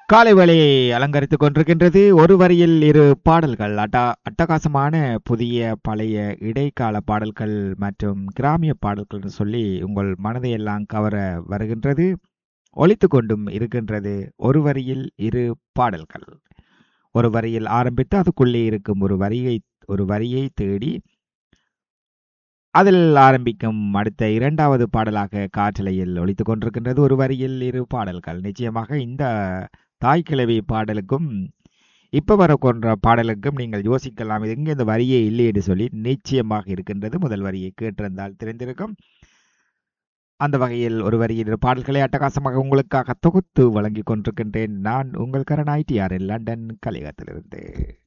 காலை வேளையை அலங்கரித்துக் கொண்டிருக்கின்றது ஒரு வரியில் இரு பாடல்கள் அட்டா அட்டகாசமான புதிய பழைய இடைக்கால பாடல்கள் மற்றும் கிராமிய பாடல்கள் என்று சொல்லி உங்கள் மனதை எல்லாம் கவர வருகின்றது ஒலித்து கொண்டும் இருக்கின்றது ஒரு வரியில் இரு பாடல்கள் ஒரு வரியில் ஆரம்பித்து அதுக்குள்ளே இருக்கும் ஒரு வரியை ஒரு வரியை தேடி அதில் ஆரம்பிக்கும் அடுத்த இரண்டாவது பாடலாக காற்றலையில் ஒலித்துக் கொண்டிருக்கின்றது ஒரு வரியில் இரு பாடல்கள் நிச்சயமாக இந்த தாய் கிழவி பாடலுக்கும் இப்ப வர கொன்ற பாடலுக்கும் நீங்கள் யோசிக்கலாம் இது எங்கே இந்த வரியே இல்லை என்று சொல்லி நிச்சயமாக இருக்கின்றது முதல் வரியை கேட்டிருந்தால் தெரிந்திருக்கும் அந்த வகையில் ஒரு வரியில் இரு பாடல்களை அட்டகாசமாக உங்களுக்காக தொகுத்து வழங்கிக் கொண்டிருக்கின்றேன் நான் உங்கள் கரண் ஐடிஆர் லண்டன் கலையகத்திலிருந்து